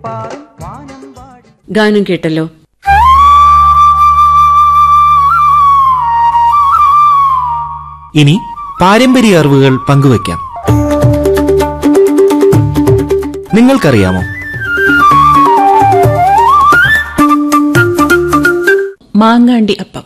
പാറും വാനം പാടി ഗാനം കേട്ടല്ലോ ഇനി പാരമ്പര്യ അറിവുകൾ പങ്കുവയ്ക്കാം നിങ്ങൾക്കറിയാമോ മാങ്ങാണ്ടി അപ്പം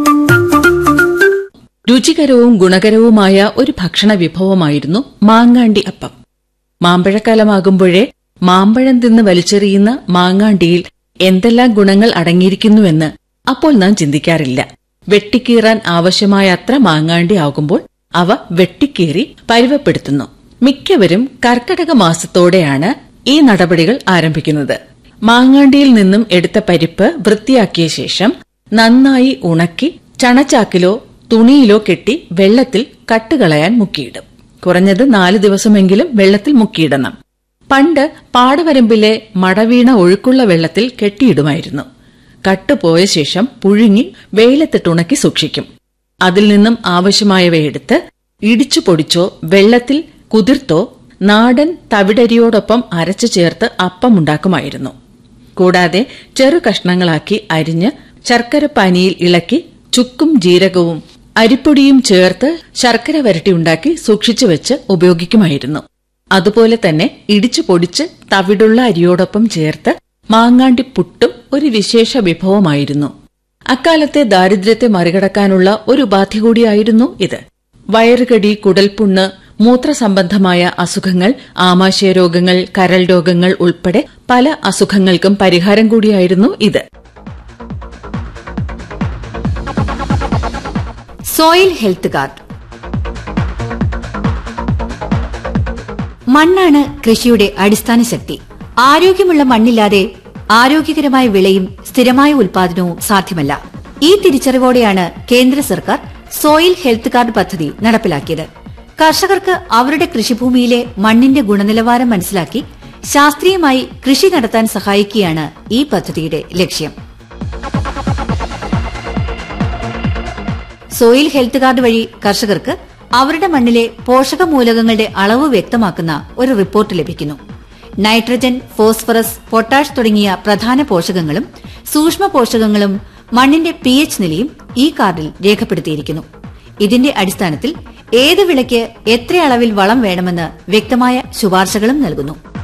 രുചികരവും ഗുണകരവുമായ ഒരു ഭക്ഷണ വിഭവമായിരുന്നു മാങ്ങാണ്ടി അപ്പം മാമ്പഴക്കാലമാകുമ്പോഴേ മാമ്പഴം തിന്ന് വലിച്ചെറിയുന്ന മാങ്ങാണ്ടിയിൽ എന്തെല്ലാം ഗുണങ്ങൾ അടങ്ങിയിരിക്കുന്നുവെന്ന് അപ്പോൾ നാം ചിന്തിക്കാറില്ല വെട്ടിക്കീറാൻ ആവശ്യമായ അത്ര മാങ്ങാണ്ടി ആകുമ്പോൾ അവ വെട്ടിക്കീറി പരുവപ്പെടുത്തുന്നു മിക്കവരും കർക്കടക മാസത്തോടെയാണ് ഈ നടപടികൾ ആരംഭിക്കുന്നത് മാങ്ങാണ്ടിയിൽ നിന്നും എടുത്ത പരിപ്പ് വൃത്തിയാക്കിയ ശേഷം നന്നായി ഉണക്കി ചണച്ചാക്കിലോ തുണിയിലോ കെട്ടി വെള്ളത്തിൽ കട്ടുകളയാൻ മുക്കിയിടും കുറഞ്ഞത് നാല് ദിവസമെങ്കിലും വെള്ളത്തിൽ മുക്കിയിടണം പണ്ട് പാടവരമ്പിലെ മടവീണ ഒഴുക്കുള്ള വെള്ളത്തിൽ കെട്ടിയിടുമായിരുന്നു കട്ടുപോയ ശേഷം പുഴുങ്ങി വെയിലത്തിട്ടുണക്കി സൂക്ഷിക്കും അതിൽ നിന്നും ആവശ്യമായവയെടുത്ത് ഇടിച്ചു പൊടിച്ചോ വെള്ളത്തിൽ കുതിർത്തോ നാടൻ തവിടരിയോടൊപ്പം അരച്ചു ചേർത്ത് അപ്പമുണ്ടാക്കുമായിരുന്നു കൂടാതെ ചെറു കഷ്ണങ്ങളാക്കി അരിഞ്ഞ് ശർക്കര പാനിയിൽ ഇളക്കി ചുക്കും ജീരകവും അരിപ്പൊടിയും ചേർത്ത് ശർക്കര വരട്ടി ഉണ്ടാക്കി സൂക്ഷിച്ചു വെച്ച് ഉപയോഗിക്കുമായിരുന്നു അതുപോലെ തന്നെ ഇടിച്ചു പൊടിച്ച് തവിടുള്ള അരിയോടൊപ്പം ചേർത്ത് മാങ്ങാണ്ടി പുട്ടും ഒരു വിശേഷ വിഭവമായിരുന്നു അക്കാലത്തെ ദാരിദ്ര്യത്തെ മറികടക്കാനുള്ള ഒരു ഉപാധി കൂടിയായിരുന്നു ഇത് വയറുകടി കുടൽപുണ്ണ് മൂത്രസംബന്ധമായ അസുഖങ്ങൾ ആമാശയ രോഗങ്ങൾ കരൾ രോഗങ്ങൾ ഉൾപ്പെടെ പല അസുഖങ്ങൾക്കും പരിഹാരം കൂടിയായിരുന്നു ഇത് സോയിൽ ഹെൽത്ത് കാർഡ് മണ്ണാണ് കൃഷിയുടെ അടിസ്ഥാന ശക്തി ആരോഗ്യമുള്ള മണ്ണില്ലാതെ ആരോഗ്യകരമായ വിളയും സ്ഥിരമായ ഉൽപാദനവും സാധ്യമല്ല ഈ തിരിച്ചറിവോടെയാണ് കേന്ദ്ര സർക്കാർ സോയിൽ ഹെൽത്ത് കാർഡ് പദ്ധതി നടപ്പിലാക്കിയത് കർഷകർക്ക് അവരുടെ കൃഷിഭൂമിയിലെ മണ്ണിന്റെ ഗുണനിലവാരം മനസ്സിലാക്കി ശാസ്ത്രീയമായി കൃഷി നടത്താൻ സഹായിക്കുകയാണ് ഈ പദ്ധതിയുടെ ലക്ഷ്യം സോയിൽ ഹെൽത്ത് കാർഡ് വഴി കർഷകർക്ക് അവരുടെ മണ്ണിലെ പോഷകമൂലകങ്ങളുടെ അളവ് വ്യക്തമാക്കുന്ന ഒരു റിപ്പോർട്ട് ലഭിക്കുന്നു നൈട്രജൻ ഫോസ്ഫറസ് പൊട്ടാഷ് തുടങ്ങിയ പ്രധാന പോഷകങ്ങളും സൂക്ഷ്മ പോഷകങ്ങളും മണ്ണിന്റെ പി എച്ച് നിലയും ഈ കാർഡിൽ രേഖപ്പെടുത്തിയിരിക്കുന്നു ഇതിന്റെ അടിസ്ഥാനത്തിൽ ഏത് വിളയ്ക്ക് എത്ര അളവിൽ വളം വേണമെന്ന് വ്യക്തമായ ശുപാർശകളും നൽകുന്നു